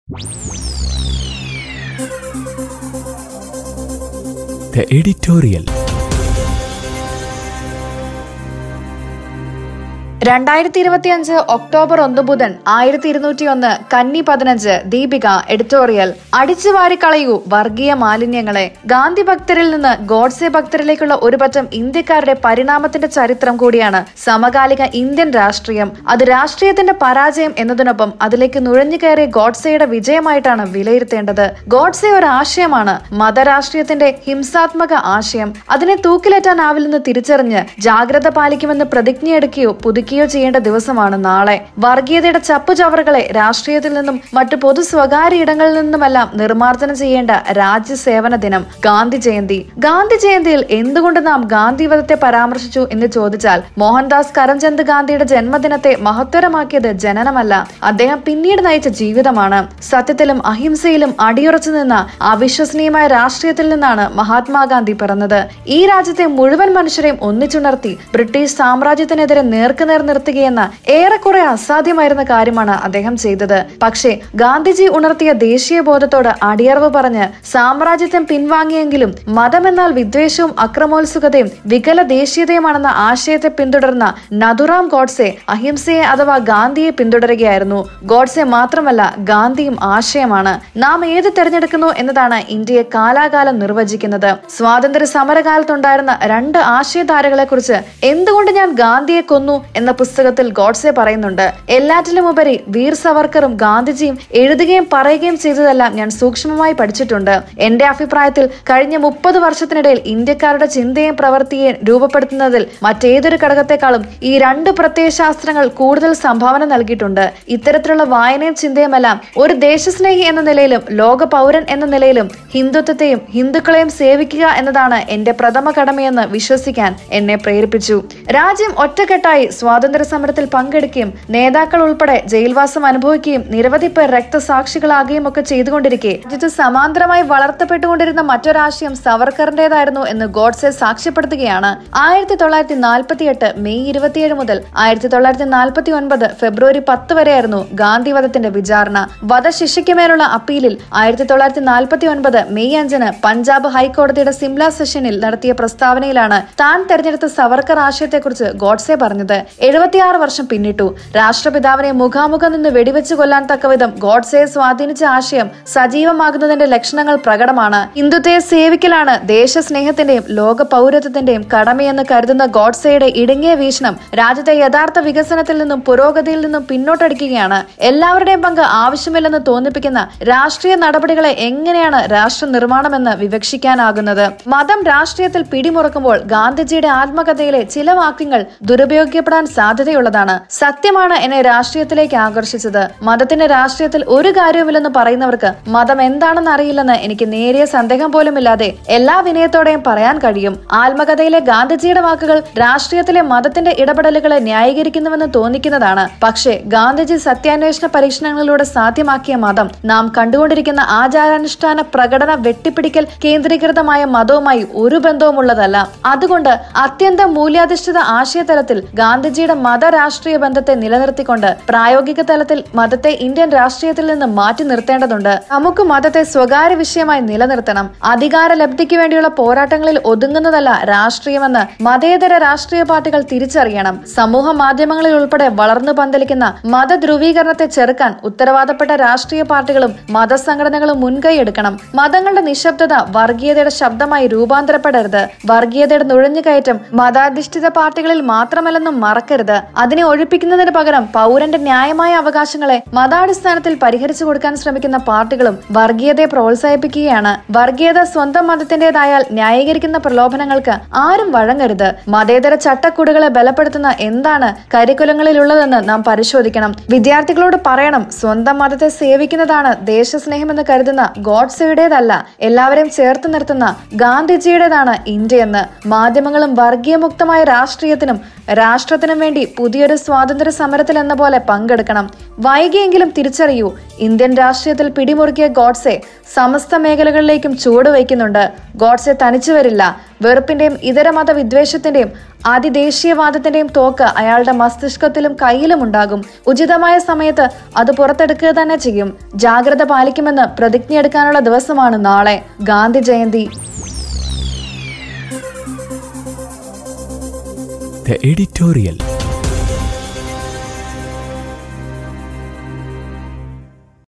The editorial. രണ്ടായിരത്തി ഇരുപത്തിയഞ്ച് October ഒന്ന് ബുധൻ ആയിരത്തി ഇരുന്നൂറ്റി ഒന്ന് കന്നി പതിനഞ്ച് ദീപിക എഡിറ്റോറിയൽ അടിച്ചു വാരിക്കളയൂ വർഗീയ മാലിന്യങ്ങളെ ഗാന്ധി ഭക്തരിൽ നിന്ന് ഗോഡ്സെ ഭക്തരിലേക്കുള്ള ഒരു പറ്റം ഇന്ത്യക്കാരുടെ പരിണാമത്തിന്റെ ചരിത്രം കൂടിയാണ് സമകാലിക ഇന്ത്യൻ രാഷ്ട്രീയം അത് രാഷ്ട്രീയത്തിന്റെ പരാജയം എന്നതിനൊപ്പം അതിലേക്ക് നുഴഞ്ഞു കയറിയ ഗോഡ്സെയുടെ വിജയമായിട്ടാണ് വിലയിരുത്തേണ്ടത് ഗോഡ്സെ ഒരു ആശയമാണ് മതരാഷ്ട്രീയത്തിന്റെ ഹിംസാത്മക ആശയം അതിനെ തൂക്കിലേറ്റാനാവില്ലെന്ന് തിരിച്ചറിഞ്ഞ് ജാഗ്രത പാലിക്കുമെന്ന് പ്രതിജ്ഞയെടുക്കുകയോ പുതുക്കുകയോ ചെയ്യേണ്ട ദിവസമാണ് നാളെ വർഗീയതയുടെ ചപ്പുചവറുകളെ രാഷ്ട്രീയത്തിൽ നിന്നും മറ്റു പൊതു സ്വകാര്യ ഇടങ്ങളിൽ നിന്നുമെല്ലാം നിർമ്മാർജ്ജനം ചെയ്യേണ്ട രാജ്യസേവന ദിനം ഗാന്ധി ജയന്തി ഗാന്ധി ജയന്തിയിൽ എന്തുകൊണ്ട് നാം ഗാന്ധിവധത്തെ പരാമർശിച്ചു എന്ന് ചോദിച്ചാൽ മോഹൻദാസ് കരംചന്ദ് ഗാന്ധിയുടെ ജന്മദിനത്തെ മഹത്തരമാക്കിയത് ജനനമല്ല അദ്ദേഹം പിന്നീട് നയിച്ച ജീവിതമാണ് സത്യത്തിലും അഹിംസയിലും അടിയുറച്ചു നിന്ന അവിശ്വസനീയമായ രാഷ്ട്രീയത്തിൽ നിന്നാണ് മഹാത്മാഗാന്ധി പിറന്നത് ഈ രാജ്യത്തെ മുഴുവൻ മനുഷ്യരെയും ഒന്നിച്ചുണർത്തി ബ്രിട്ടീഷ് സാമ്രാജ്യത്തിനെതിരെ നേർക്കുനേർ നിർത്തുകയെന്ന ഏറെക്കുറെ അസാധ്യമായിരുന്ന കാര്യമാണ് അദ്ദേഹം ചെയ്തത് പക്ഷേ ഗാന്ധിജി ഉണർത്തിയ ദേശീയ ബോധത്തോട് അടിയറവ് പറഞ്ഞ് സാമ്രാജ്യത്വം പിൻവാങ്ങിയെങ്കിലും മതമെന്നാൽ വിദ്വേഷവും അക്രമോത്സുകതയും വികല ദേശീയതയുമാണെന്ന ആശയത്തെ പിന്തുടർന്ന നഥുറാം ഗോഡ്സെ അഹിംസയെ അഥവാ ഗാന്ധിയെ പിന്തുടരുകയായിരുന്നു ഗോഡ്സെ മാത്രമല്ല ഗാന്ധിയും ആശയമാണ് നാം ഏത് തെരഞ്ഞെടുക്കുന്നു എന്നതാണ് ഇന്ത്യയെ കാലാകാലം നിർവചിക്കുന്നത് സ്വാതന്ത്ര്യ സമരകാലത്തുണ്ടായിരുന്ന രണ്ട് ആശയധാരകളെ കുറിച്ച് എന്തുകൊണ്ട് ഞാൻ ഗാന്ധിയെ കൊന്നു എന്ന പുസ്തകത്തിൽ ഗോഡ്സെ പറയുന്നുണ്ട് എല്ലാറ്റിലുമുപരി വീർ സവർക്കറും ഗാന്ധിജിയും എഴുതുകയും പറയുകയും ചെയ്തതെല്ലാം ഞാൻ സൂക്ഷ്മമായി പഠിച്ചിട്ടുണ്ട് എന്റെ അഭിപ്രായത്തിൽ കഴിഞ്ഞ മുപ്പത് വർഷത്തിനിടയിൽ ഇന്ത്യക്കാരുടെ ചിന്തയും പ്രവൃത്തിയെയും രൂപപ്പെടുത്തുന്നതിൽ മറ്റേതൊരു ഘടകത്തെക്കാളും ഈ രണ്ട് പ്രത്യയശാസ്ത്രങ്ങൾ കൂടുതൽ സംഭാവന നൽകിയിട്ടുണ്ട് ഇത്തരത്തിലുള്ള വായനയും ചിന്തയുമെല്ലാം ഒരു ദേശസ്നേഹി എന്ന നിലയിലും ലോക പൗരൻ എന്ന നിലയിലും ഹിന്ദുത്വത്തെയും ഹിന്ദുക്കളെയും സേവിക്കുക എന്നതാണ് എന്റെ പ്രഥമ കടമയെന്ന് വിശ്വസിക്കാൻ എന്നെ പ്രേരിപ്പിച്ചു രാജ്യം ഒറ്റക്കെട്ടായി സ്വാതന്ത്ര്യ സമരത്തിൽ പങ്കെടുക്കുകയും നേതാക്കൾ ഉൾപ്പെടെ ജയിൽവാസം അനുഭവിക്കുകയും നിരവധി പേർ രക്തസാക്ഷികളാകുകയും ഒക്കെ ചെയ്തുകൊണ്ടിരിക്കെ രാജ്യത്ത് സമാന്തരമായി വളർത്തപ്പെട്ടുകൊണ്ടിരുന്ന മറ്റൊരാശയം സവർക്കറിന്റേതായിരുന്നു എന്ന് ഗോഡ്സെ സാക്ഷ്യപ്പെടുത്തുകയാണ് ആയിരത്തി തൊള്ളായിരത്തി നാൽപ്പത്തി എട്ട് മെയ് ഇരുപത്തിയേഴ് മുതൽ ആയിരത്തി തൊള്ളായിരത്തി നാൽപ്പത്തി ഒൻപത് ഫെബ്രുവരി പത്ത് വരെയായിരുന്നു ഗാന്ധി വധത്തിന്റെ വിചാരണ വധശിക്ഷയ്ക്ക് മേലുള്ള അപ്പീലിൽ ആയിരത്തി തൊള്ളായിരത്തി നാൽപ്പത്തി ഒൻപത് മെയ് അഞ്ചിന് പഞ്ചാബ് ഹൈക്കോടതിയുടെ സിംല സെഷനിൽ നടത്തിയ പ്രസ്താവനയിലാണ് താൻ തെരഞ്ഞെടുത്ത സവർക്കർ ആശയത്തെക്കുറിച്ച് ഗോഡ്സെ പറഞ്ഞത് എഴുപത്തിയാറ് വർഷം പിന്നിട്ടു രാഷ്ട്രപിതാവിനെ മുഖാമുഖം നിന്ന് വെടിവെച്ച് കൊല്ലാൻ തക്കവിധം ഗോഡ്സെയെ സ്വാധീനിച്ച ആശയം സജീവമാകുന്നതിന്റെ ലക്ഷണങ്ങൾ പ്രകടമാണ് ഹിന്ദുത്വയെ സേവിക്കലാണ് ദേശസ്നേഹത്തിന്റെയും ലോക പൗരത്വത്തിന്റെയും കടമയെന്ന് കരുതുന്ന ഗോഡ്സെയുടെ ഇടുങ്ങിയ വീക്ഷണം രാജ്യത്തെ യഥാർത്ഥ വികസനത്തിൽ നിന്നും പുരോഗതിയിൽ നിന്നും പിന്നോട്ടടിക്കുകയാണ് എല്ലാവരുടെയും പങ്ക് ആവശ്യമില്ലെന്ന് തോന്നിപ്പിക്കുന്ന രാഷ്ട്രീയ നടപടികളെ എങ്ങനെയാണ് രാഷ്ട്ര നിർമ്മാണമെന്ന് വിവക്ഷിക്കാനാകുന്നത് മതം രാഷ്ട്രീയത്തിൽ പിടിമുറക്കുമ്പോൾ ഗാന്ധിജിയുടെ ആത്മകഥയിലെ ചില വാക്യങ്ങൾ ദുരുപയോഗിക്കപ്പെടാൻ സാധ്യതയുള്ളതാണ് സത്യമാണ് എന്നെ രാഷ്ട്രീയത്തിലേക്ക് ആകർഷിച്ചത് മതത്തിന്റെ രാഷ്ട്രീയത്തിൽ ഒരു കാര്യവുമില്ലെന്ന് പറയുന്നവർക്ക് മതം എന്താണെന്ന് അറിയില്ലെന്ന് എനിക്ക് നേരിയ സന്ദേഹം പോലുമില്ലാതെ എല്ലാ വിനയത്തോടെയും പറയാൻ കഴിയും ആത്മകഥയിലെ ഗാന്ധിജിയുടെ വാക്കുകൾ രാഷ്ട്രീയത്തിലെ മതത്തിന്റെ ഇടപെടലുകളെ ന്യായീകരിക്കുന്നുവെന്ന് തോന്നിക്കുന്നതാണ് പക്ഷേ ഗാന്ധിജി സത്യാന്വേഷണ പരീക്ഷണങ്ങളിലൂടെ സാധ്യമാക്കിയ മതം നാം കണ്ടുകൊണ്ടിരിക്കുന്ന ആചാരാനുഷ്ഠാന പ്രകടന വെട്ടിപ്പിടിക്കൽ കേന്ദ്രീകൃതമായ മതവുമായി ഒരു ബന്ധവുമുള്ളതല്ല അതുകൊണ്ട് അത്യന്തം മൂല്യാധിഷ്ഠിത ആശയതലത്തിൽ ഗാന്ധിജിയുടെ മതരാഷ്ട്രീയ ബന്ധത്തെ നിലനിർത്തിക്കൊണ്ട് പ്രായോഗിക തലത്തിൽ മതത്തെ ഇന്ത്യൻ രാഷ്ട്രീയത്തിൽ നിന്ന് മാറ്റി നിർത്തേണ്ടതുണ്ട് നമുക്ക് മതത്തെ സ്വകാര്യ വിഷയമായി നിലനിർത്തണം അധികാര ലബ്ധിക്ക് വേണ്ടിയുള്ള പോരാട്ടങ്ങളിൽ ഒതുങ്ങുന്നതല്ല രാഷ്ട്രീയമെന്ന് മതേതര രാഷ്ട്രീയ പാർട്ടികൾ തിരിച്ചറിയണം സമൂഹ മാധ്യമങ്ങളിൽ ഉൾപ്പെടെ വളർന്നു പന്തലിക്കുന്ന മതധ്രുവീകരണത്തെ ചെറുക്കാൻ ഉത്തരവാദപ്പെട്ട രാഷ്ട്രീയ പാർട്ടികളും മതസംഘടനകളും മുൻകൈയെടുക്കണം മതങ്ങളുടെ നിശബ്ദത വർഗീയതയുടെ ശബ്ദമായി രൂപാന്തരപ്പെടരുത് വർഗീയതയുടെ നുഴഞ്ഞുകയറ്റം മതാധിഷ്ഠിത പാർട്ടികളിൽ മാത്രമല്ലെന്നും മറക്കരുത് അതിനെ ഒഴിപ്പിക്കുന്നതിന് പകരം പൗരന്റെ ന്യായമായ അവകാശങ്ങളെ മതാടിസ്ഥാനത്തിൽ പരിഹരിച്ചു കൊടുക്കാൻ ശ്രമിക്കുന്ന പാർട്ടികളും വർഗീയതയെ പ്രോത്സാഹിപ്പിക്കുകയാണ് വർഗീയത സ്വന്തം മതത്തിന്റേതായാൽ ന്യായീകരിക്കുന്ന പ്രലോഭനങ്ങൾക്ക് ആരും വഴങ്ങരുത് മതേതര ചട്ടക്കൂടുകളെ ബലപ്പെടുത്തുന്ന എന്താണ് കരിക്കുലങ്ങളിലുള്ളതെന്ന് നാം പരിശോധിക്കണം വിദ്യാർത്ഥികളോട് പറയണം സ്വന്തം മതത്തെ സേവിക്കുന്നതാണ് ദേശസ്നേഹമെന്ന് കരുതുന്ന ഗോഡ്സയുടേതല്ല എല്ലാവരെയും ചേർത്ത് നിർത്തുന്ന ഗാന്ധിജിയുടേതാണ് ഇന്ത്യയെന്ന് മാധ്യമങ്ങളും വർഗീയമുക്തമായ രാഷ്ട്രീയത്തിനും രാഷ്ട്രത്തിനും വേണ്ടി പുതിയൊരു സ്വാതന്ത്ര്യ സമരത്തിൽ എന്ന പോലെ പങ്കെടുക്കണം വൈകിയെങ്കിലും തിരിച്ചറിയൂ ഇന്ത്യൻ രാഷ്ട്രീയത്തിൽ പിടിമുറുക്കിയ ഗോഡ്സെ സമസ്ത മേഖലകളിലേക്കും ചുവടുവയ്ക്കുന്നുണ്ട് ഗോഡ്സെ തനിച്ചു വരില്ല വെറുപ്പിന്റെയും ഇതര മത വിദ്വേഷത്തിന്റെയും അതിദേശീയവാദത്തിന്റെയും തോക്ക് അയാളുടെ മസ്തിഷ്കത്തിലും കയ്യിലും ഉണ്ടാകും ഉചിതമായ സമയത്ത് അത് പുറത്തെടുക്കുക തന്നെ ചെയ്യും ജാഗ്രത പാലിക്കുമെന്ന് പ്രതിജ്ഞയെടുക്കാനുള്ള ദിവസമാണ് നാളെ ഗാന്ധി ജയന്തി The editorial.